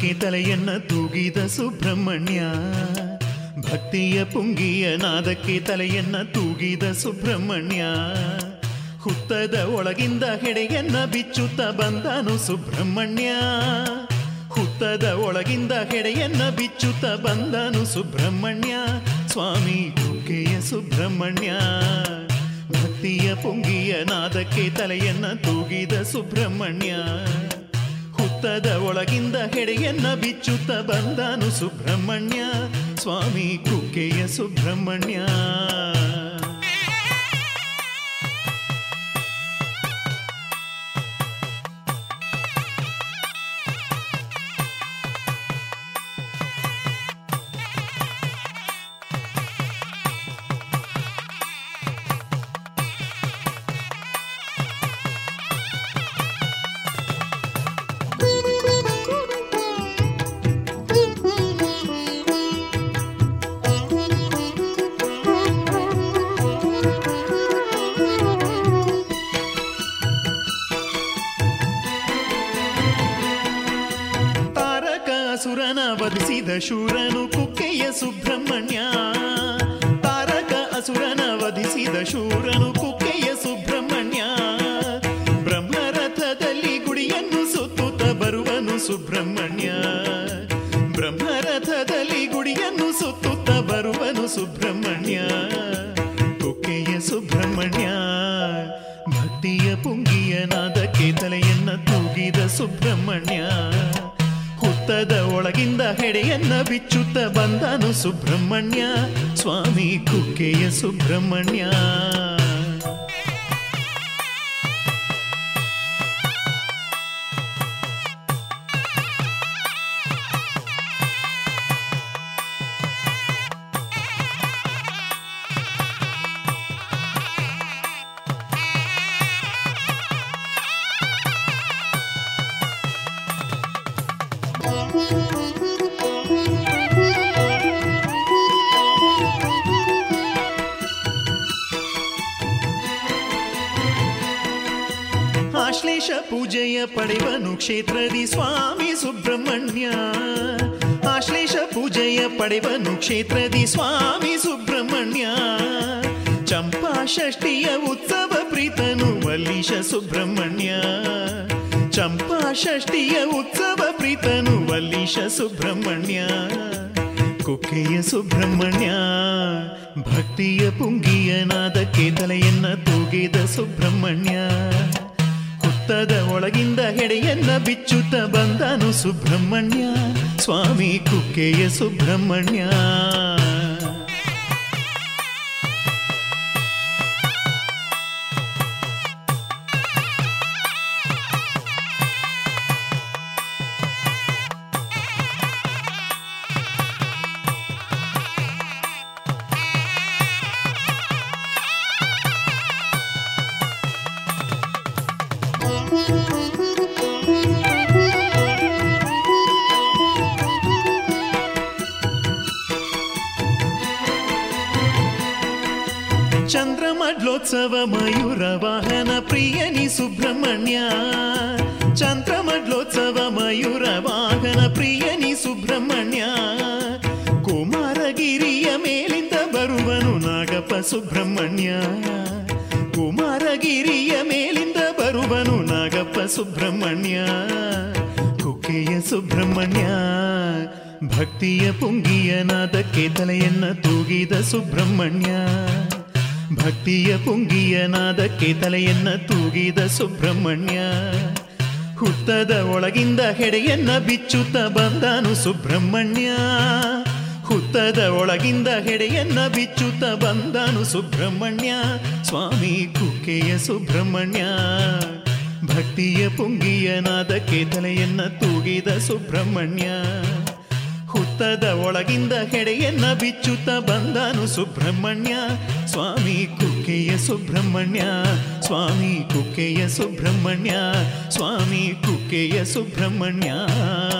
ನಾದಕ್ಕೆ ತಲೆಯನ್ನ ತೂಗಿದ ಸುಬ್ರಹ್ಮಣ್ಯ ಭಕ್ತಿಯ ಪುಂಗಿಯ ನಾದಕ್ಕೆ ತಲೆಯನ್ನ ತೂಗಿದ ಸುಬ್ರಹ್ಮಣ್ಯ ಹುತ್ತದ ಒಳಗಿಂದ ಹೆಡೆಯನ್ನ ಬಿಚ್ಚುತ್ತ ಬಂದನು ಸುಬ್ರಹ್ಮಣ್ಯ ಹುತ್ತದ ಒಳಗಿಂದ ಹೆಡೆಯನ್ನ ಬಿಚ್ಚುತ್ತ ಬಂದನು ಸುಬ್ರಹ್ಮಣ್ಯ ಸ್ವಾಮಿ ಕುಕ್ಕೆಯ ಸುಬ್ರಹ್ಮಣ್ಯ ಭಕ್ತಿಯ ಪುಂಗಿಯ ನಾದಕ್ಕೆ ತಲೆಯನ್ನ ತೂಗಿದ ಸುಬ್ರಹ್ಮಣ್ಯ ಹುತ್ತದ ಒಳಗಿಂದ ಹೆಡೆಯನ್ನ ಬಿಚ್ಚುತ್ತ ಬಂದನು ಸುಬ್ರಹ್ಮಣ್ಯ ಸ್ವಾಮಿ ಕುಕ್ಕೆಯ ಸುಬ್ರಹ್ಮಣ್ಯ ತಾರಕ ಅಸುರನ ವಧಿಸಿದ ಶೂರನು ಕುಕ್ಕೆಯ ಸುಬ್ರಹ್ಮಣ್ಯ ತಾರಕ ಅಸುರನ ವಧಿಸಿದ ಶೂರನು ಕುಕ್ಕೆಯ ಸುಬ್ರಹ್ಮಣ್ಯ ಬ್ರಹ್ಮರಥದಲ್ಲಿ ಗುಡಿಯನ್ನು ಸುತ್ತುತ್ತ ಬರುವನು ಸುಬ್ರಹ್ಮಣ್ಯ ಬ್ರಹ್ಮರಥದಲ್ಲಿ ಗುಡಿಯನ್ನು ಸುತ್ತುತ್ತ ಬರುವನು ಸುಬ್ರಹ್ಮಣ್ಯ ಕುಕ್ಕೆಯ ಸುಬ್ರಹ್ಮಣ್ಯ ಭಕ್ತಿಯ ಪುಂಗಿಯ ನಾದಕ್ಕೆ ತಲೆಯನ್ನ ತೂಗಿದ ಸುಬ್ರಹ್ಮಣ್ಯ ಹುತ್ತದ ಒಳಗಿಂದ ಹೆಡೆಯನ್ನ ಬಿಚ್ಚುತ್ತ ಬಂದನು ಸುಬ್ರಹ್ಮಣ್ಯ ಸ್ವಾಮಿ ಕುಕ್ಕೆಯ ಸುಬ್ರಹ್ಮಣ್ಯ ಆಶ್ಲೇಷ ಪೂಜೆಯ ಪಡೆವನು ಕ್ಷೇತ್ರದಿ ಸ್ವಾಮಿ ಸುಬ್ರಹ್ಮಣ್ಯ ಆಶ್ಲೇಷ ಪೂಜೆಯ ಪಡೆವನು ಕ್ಷೇತ್ರದಿ ಸ್ವಾಮಿ ಸುಬ್ರಹ್ಮಣ್ಯ ಚಂಪಾ ಷಷ್ಠಿಯ ಉತ್ಸವ ಪ್ರೀತನು ವಲ್ಲೀಶ ಸುಬ್ರಹ್ಮಣ್ಯ ಚಂಪಾ ಷಷ್ಠಿಯ ಉತ್ಸವ ಪ್ರೀತನು ವಲ್ಲೀಶ ಸುಬ್ರಹ್ಮಣ್ಯ ಕುಕ್ಕೆಯ ಸುಬ್ರಹ್ಮಣ್ಯ ಭಕ್ತಿಯ ಪುಂಗಿಯ ನಾದಕ್ಕೆ ತಲೆಯನ್ನ ತೂಗಿದ ಸುಬ್ರಹ್ಮಣ್ಯ ಹುತ್ತದ ಒಳಗಿಂದ ಹೆಡೆಯನ್ನ ಬಿಚ್ಚುತ್ತ ಬಂದನು ಸುಬ್ರಹ್ಮಣ್ಯ ಸ್ವಾಮಿ ಕುಕ್ಕೆಯ ಸುಬ್ರಹ್ಮಣ್ಯ ಚಂದ್ರಮಡ್ಲೋತ್ಸವ ಮಯೂರ ವಾಹನ ಪ್ರಿಯನಿ ಸುಬ್ರಹ್ಮಣ್ಯ ಚಂದ್ರಮಡ್ಲೋತ್ಸವ ಮಯೂರ ವಾಹನ ಪ್ರಿಯನಿ ಸುಬ್ರಹ್ಮಣ್ಯ ಕುಮಾರಗಿರಿಯ ಮೇಲಿಂದ ಬರುವನು ನಾಗಪ್ಪ ಸುಬ್ರಹ್ಮಣ್ಯ ಕುಮಾರಗಿರಿಯ ಮೇಲಿಂದ ಬರುವನು ನಾಗಪ್ಪ ಸುಬ್ರಹ್ಮಣ್ಯ ಕುಕ್ಕೆಯ ಸುಬ್ರಹ್ಮಣ್ಯ ಭಕ್ತಿಯ ಪುಂಗಿಯ ನಾದಕ್ಕೆ ತಲೆಯನ್ನ ತೂಗಿದ ಸುಬ್ರಹ್ಮಣ್ಯ ಭಕ್ತಿಯ ಪುಂಗಿಯ ನಾದಕ್ಕೆ ತಲೆಯನ್ನ ತೂಗಿದ ಸುಬ್ರಹ್ಮಣ್ಯ ಹುತ್ತದ ಒಳಗಿಂದ ಹೆಡೆಯನ್ನ ಬಿಚ್ಚುತ್ತ ಬಂದನು ಸುಬ್ರಹ್ಮಣ್ಯ ಹುತ್ತದ ಒಳಗಿಂದ ಹೆಡೆಯನ್ನ ಬಿಚ್ಚುತ್ತ ಬಂದನು ಸುಬ್ರಹ್ಮಣ್ಯ ಸ್ವಾಮಿ ಕುಕ್ಕೆಯ ಸುಬ್ರಹ್ಮಣ್ಯ ಭಕ್ತಿಯ ಪುಂಗಿಯ ನಾದಕ್ಕೆ ತಲೆಯನ್ನ ತೂಗಿದ ಸುಬ್ರಹ್ಮಣ್ಯ ಹುತ್ತದ ಒಳಗಿಂದ ಹೆಡೆಯನ್ನ ಬಿಚ್ಚುತ್ತ ಬಂದನು ಸುಬ್ರಹ್ಮಣ್ಯ ಸ್ವಾಮಿ ಕುಕ್ಕೆಯ ಸುಬ್ರಹ್ಮಣ್ಯ ಸ್ವಾಮಿ ಕುಕ್ಕೆಯ ಸುಬ್ರಹ್ಮಣ್ಯ ಸ್ವಾಮಿ ಕುಕ್ಕೆಯ ಸುಬ್ರಹ್ಮಣ್ಯ